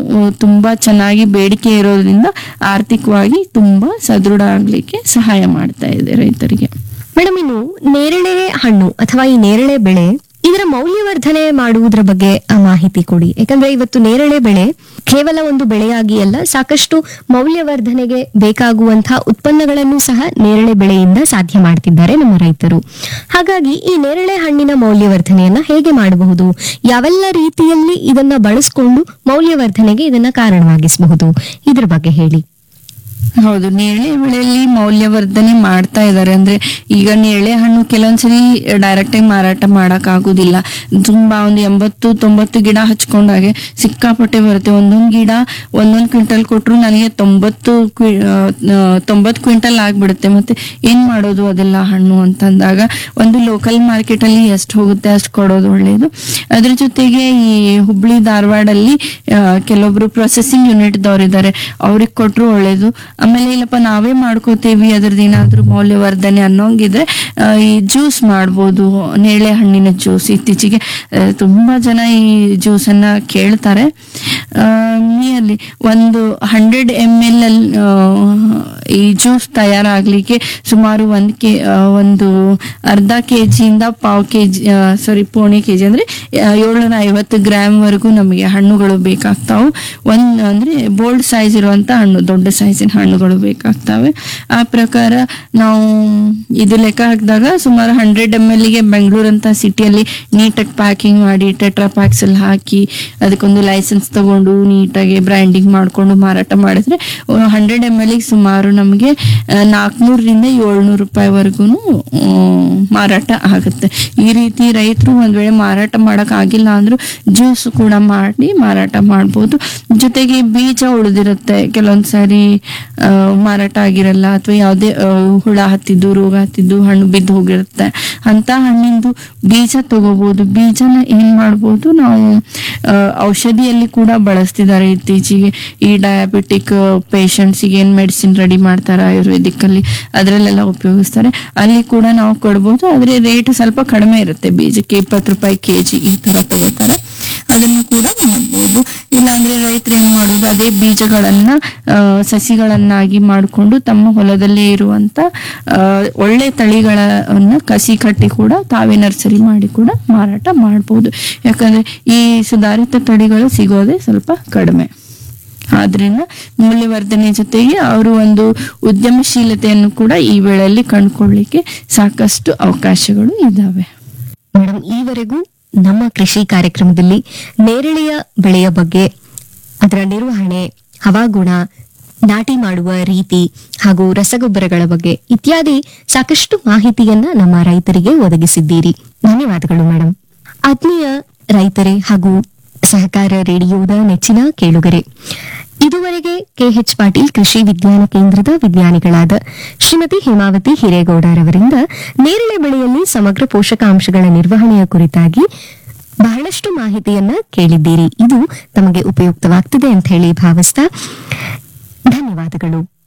ಆ, ತುಂಬಾ ಚೆನ್ನಾಗಿ ಬೇಡಿಕೆ ಇರೋದ್ರಿಂದ ಆರ್ಥಿಕವಾಗಿ ತುಂಬಾ ಸದೃಢ ಆಗ್ಲಿಕ್ಕೆ ಸಹಾಯ ಮಾಡ್ತಾ ಇದೆ ರೈತರಿಗೆ ಮೇಡಮ್ ಇನ್ನು ನೇರಳೆ ಹಣ್ಣು ಅಥವಾ ಈ ನೇರಳೆ ಬೆಳೆ ಇದರ ಮೌಲ್ಯವರ್ಧನೆ ಮಾಡುವುದರ ಬಗ್ಗೆ ಆ, ಮಾಹಿತಿ ಕೊಡಿ ಯಾಕಂದ್ರೆ ಇವತ್ತು ನೇರಳೆ ಬೆಳೆ ಕೇವಲ ಒಂದು ಬೆಳೆಯಾಗಿ ಅಲ್ಲ ಸಾಕಷ್ಟು ಮೌಲ್ಯವರ್ಧನೆಗೆ ಬೇಕಾಗುವಂತಹ ಉತ್ಪನ್ನಗಳನ್ನು ಸಹ ನೇರಳೆ ಬೆಳೆಯಿಂದ ಸಾಧ್ಯ ಮಾಡ್ತಿದ್ದಾರೆ ನಮ್ಮ ರೈತರು ಹಾಗಾಗಿ ಈ ನೇರಳೆ ಹಣ್ಣಿನ ಮೌಲ್ಯವರ್ಧನೆಯನ್ನ ಹೇಗೆ ಮಾಡಬಹುದು ಯಾವೆಲ್ಲ ರೀತಿಯಲ್ಲಿ ಇದನ್ನ ಬಳಸಿಕೊಂಡು ಮೌಲ್ಯವರ್ಧನೆಗೆ ಇದನ್ನ ಕಾರಣವಾಗಿಸಬಹುದು ಇದ್ರ ಬಗ್ಗೆ ಹೇಳಿ ಹೌದು ನೇರಳೆ ಬೆಳೆಯಲ್ಲಿ ಮೌಲ್ಯವರ್ಧನೆ ಮಾಡ್ತಾ ಇದ್ದಾರೆ ಅಂದ್ರೆ ಈಗ ನೇರಳೆ ಹಣ್ಣು ಕೆಲವೊಂದ್ಸರಿ ಡೈರೆಕ್ಟ್ ಆಗಿ ಮಾರಾಟ ಮಾಡಕ್ ಆಗುದಿಲ್ಲ ತುಂಬಾ ಒಂದು ಎಂಬತ್ತು ತೊಂಬತ್ತು ಗಿಡ ಹಚ್ಕೊಂಡಾಗೆ ಸಿಕ್ಕಾಪಟ್ಟೆ ಬರುತ್ತೆ ಒಂದೊಂದ್ ಗಿಡ ಒಂದೊಂದ್ ಕ್ವಿಂಟಲ್ ಕೊಟ್ರು ನನಗೆ ತೊಂಬತ್ತು ಕ್ವಿ ತೊಂಬತ್ತು ಕ್ವಿಂಟಲ್ ಆಗ್ಬಿಡುತ್ತೆ ಮತ್ತೆ ಏನ್ ಮಾಡೋದು ಅದೆಲ್ಲ ಹಣ್ಣು ಅಂತಂದಾಗ ಒಂದು ಲೋಕಲ್ ಮಾರ್ಕೆಟ್ ಅಲ್ಲಿ ಎಷ್ಟು ಹೋಗುತ್ತೆ ಅಷ್ಟು ಕೊಡೋದು ಒಳ್ಳೇದು ಅದ್ರ ಜೊತೆಗೆ ಈ ಹುಬ್ಳಿ ಧಾರವಾಡಲ್ಲಿ ಆ, ಕೆಲವೊಬ್ರು ಪ್ರೊಸೆಸಿಂಗ್ ಯೂನಿಟ್ ದವ್ರಿದ್ದಾರೆ ಅವ್ರಿಗೆ ಕೊಟ್ರು ಒಳ್ಳೇದು ಆಮೇಲೆ ಇಲ್ಲಪ್ಪ ನಾವೇ ಮಾಡ್ಕೋತೀವಿ ಅದ್ರದ್ದು ಏನಾದ್ರೂ ಮೌಲ್ಯವರ್ಧನೆ ಅನ್ನೋಂಗಿದ್ರೆ ಆ, ಈ ಜ್ಯೂಸ್ ಮಾಡ್ಬೋದು ನೇರಳೆ ಹಣ್ಣಿನ ಜ್ಯೂಸ್ ಇತ್ತೀಚೆಗೆ ಆ, ತುಂಬಾ ಜನ ಈ ಜ್ಯೂಸ್ ಅನ್ನ ಕೇಳ್ತಾರೆ ನಿಯರ್ಲಿ ಒಂದು ಹಂಡ್ರೆಡ್ ಎಮ್ ಎಲ್ ಅಲ್ಲಿ ಆ, ಈ ಜ್ಯೂಸ್ ತಯಾರಾಗ್ಲಿಕ್ಕೆ ಸುಮಾರು ಒಂದ್ ಕೆ ಆ, ಒಂದು ಅರ್ಧ ಕೆ ಜಿಯಿಂದ ಪಾವ್ ಕೆ ಜಿ ಸಾರಿ ಪೋಣೆ ಕೆ ಜಿ ಅಂದ್ರೆ ಏಳ್ನೂರ ಐವತ್ತು ಗ್ರಾಮ್ ವರೆಗೂ ನಮಗೆ ಹಣ್ಣುಗಳು ಬೇಕಾಗ್ತಾವು ಒಂದ್ ಅಂದ್ರೆ ಬೋಲ್ಡ್ ಸೈಜ್ ಇರುವಂತ ಹಣ್ಣು ದೊಡ್ಡ ಸೈಜಿನ ಹಣ್ಣುಗಳು ಬೇಕಾಗ್ತವೆ ಆ ಪ್ರಕಾರ ನಾವು ಇದು ಲೆಕ್ಕ ಹಾಕಿದಾಗ ಸುಮಾರು ಹಂಡ್ರೆಡ್ ಎಮ್ ಎಲ್ ಗೆ ಬೆಂಗಳೂರು ಅಂತ ಸಿಟಿಯಲ್ಲಿ ನೀಟಾಗಿ ಪ್ಯಾಕಿಂಗ್ ಮಾಡಿ ಟೆಟ್ರಾ ಪ್ಯಾಕ್ಸ್ ಅಲ್ಲಿ ಹಾಕಿ ಅದಕ್ಕೊಂದು ಲೈಸೆನ್ಸ್ ತಗೊಂಡು ನೀಟಾಗಿ ಬ್ರ್ಯಾಂಡಿಂಗ್ ಮಾಡ್ಕೊಂಡು ಮಾರಾಟ ಮಾಡಿದ್ರೆ ಹಂಡ್ರೆಡ್ ಎಮ್ ಎಲ್ ಸುಮಾರು ನಮಗೆ ನಾಲ್ಕುನೂರರಿಂದ ಏಳ್ನೂರು ರೂಪಾಯಿವರೆಗೂ ಮಾರಾಟ ಆಗುತ್ತೆ ಈ ರೀತಿ ರೈತರು ಒಂದ್ ವೇಳೆ ಮಾರಾಟ ಮಾಡಕ್ ಆಗಿಲ್ಲ ಅಂದ್ರೂ ಜ್ಯೂಸ್ ಕೂಡ ಮಾಡಿ ಮಾರಾಟ ಮಾಡ್ಬೋದು ಜೊತೆಗೆ ಬೀಜ ಉಳಿದಿರುತ್ತೆ ಕೆಲವೊಂದ್ ಸಾರಿ ಆ, ಮಾರಾಟ ಆಗಿರಲ್ಲ ಅಥವಾ ಯಾವುದೇ ಆ, ಹುಳ ಹತ್ತಿದ್ದು ರೋಗ ಹತ್ತಿದ್ದು ಹಣ್ಣು ಬಿದ್ದು ಹೋಗಿರುತ್ತೆ ಅಂತ ಹಣ್ಣಿಂದು ಬೀಜ ತಗೋಬಹುದು ಬೀಜನ ಏನ್ ಮಾಡ್ಬೋದು ನಾವು ಆ, ಔಷಧಿಯಲ್ಲಿ ಕೂಡ ಬಳಸ್ತಿದ್ದಾರೆ ಇತ್ತೀಚೆಗೆ ಈ ಡಯಾಬಿಟಿಕ್ ಪೇಷಂಟ್ಸಿಗೆ ಏನ್ ಮೆಡಿಸಿನ್ ರೆಡಿ ಮಾಡ್ತಾರೆ ಆಯುರ್ವೇದಿಕ್ ಅಲ್ಲಿ ಅದ್ರಲ್ಲೆಲ್ಲ ಉಪಯೋಗಿಸ್ತಾರೆ ಅಲ್ಲಿ ಕೂಡ ನಾವು ಕೊಡ್ಬೋದು ಆದ್ರೆ ರೇಟ್ ಸ್ವಲ್ಪ ಕಡಿಮೆ ಇರುತ್ತೆ ಬೀಜಕ್ಕೆ ಇಪ್ಪತ್ತು ರೂಪಾಯಿ ಕೆಜಿ ಈ ತರ ತಗೋತಾರೆ ಅದನ್ನು ಕೂಡ ಮಾಡ್ಬೋದು ಇಲ್ಲಾಂದ್ರೆ ರೈತರು ಏನ್ ಮಾಡೋದು ಅದೇ ಬೀಜಗಳನ್ನ ಆ, ಸಸಿಗಳನ್ನಾಗಿ ಮಾಡಿಕೊಂಡು ತಮ್ಮ ಹೊಲದಲ್ಲೇ ಇರುವಂತ ಆ, ಒಳ್ಳೆ ತಳಿಗಳನ್ನ ಕಸಿ ಕಟ್ಟಿ ಕೂಡ ತಾವೇ ನರ್ಸರಿ ಮಾಡಿ ಕೂಡ ಮಾರಾಟ ಮಾಡ್ಬೋದು ಯಾಕಂದ್ರೆ ಈ ಸುಧಾರಿತ ತಳಿಗಳು ಸಿಗೋದೇ ಸ್ವಲ್ಪ ಕಡಿಮೆ ಆದ್ರಿಂದ ಮೌಲ್ಯವರ್ಧನೆ ಜೊತೆಗೆ ಅವರು ಒಂದು ಉದ್ಯಮಶೀಲತೆಯನ್ನು ಕೂಡ ಈ ವೇಳೆಯಲ್ಲಿ ಕಂಡುಕೊಳ್ಳಿಕ್ಕೆ ಸಾಕಷ್ಟು ಅವಕಾಶಗಳು ಇದಾವೆ ಮೇಡಮ್ ಈವರೆಗೂ ನಮ್ಮ ಕೃಷಿ ಕಾರ್ಯಕ್ರಮದಲ್ಲಿ ನೇರಳೆಯ ಬೆಳೆಯ ಬಗ್ಗೆ ಅದರ ನಿರ್ವಹಣೆ ಹವಾಗುಣ ನಾಟಿ ಮಾಡುವ ರೀತಿ ಹಾಗೂ ರಸಗೊಬ್ಬರಗಳ ಬಗ್ಗೆ ಇತ್ಯಾದಿ ಸಾಕಷ್ಟು ಮಾಹಿತಿಯನ್ನ ನಮ್ಮ ರೈತರಿಗೆ ಒದಗಿಸಿದ್ದೀರಿ ಧನ್ಯವಾದಗಳು ಮೇಡಮ್ ಆತ್ಮೀಯ ರೈತರೇ ಹಾಗೂ ಸಹಕಾರ ರೇಡಿಯೋದ ನೆಚ್ಚಿನ ಕೇಳುಗರೆ ಇದುವರೆಗೆ ಕೆಎಚ್ ಪಾಟೀಲ್ ಕೃಷಿ ವಿಜ್ಞಾನ ಕೇಂದ್ರದ ವಿಜ್ಞಾನಿಗಳಾದ ಶ್ರೀಮತಿ ಹೇಮಾವತಿ ಹಿರೇಗೌಡರವರಿಂದ ನೇರಳೆ ಬೆಳೆಯಲ್ಲಿ ಸಮಗ್ರ ಪೋಷಕಾಂಶಗಳ ನಿರ್ವಹಣೆಯ ಕುರಿತಾಗಿ ಬಹಳಷ್ಟು ಮಾಹಿತಿಯನ್ನ ಕೇಳಿದ್ದೀರಿ ಇದು ತಮಗೆ ಉಪಯುಕ್ತವಾಗ್ತದೆ ಅಂತ ಹೇಳಿ ಭಾವಿಸ್ತಾ ಧನ್ಯವಾದಗಳು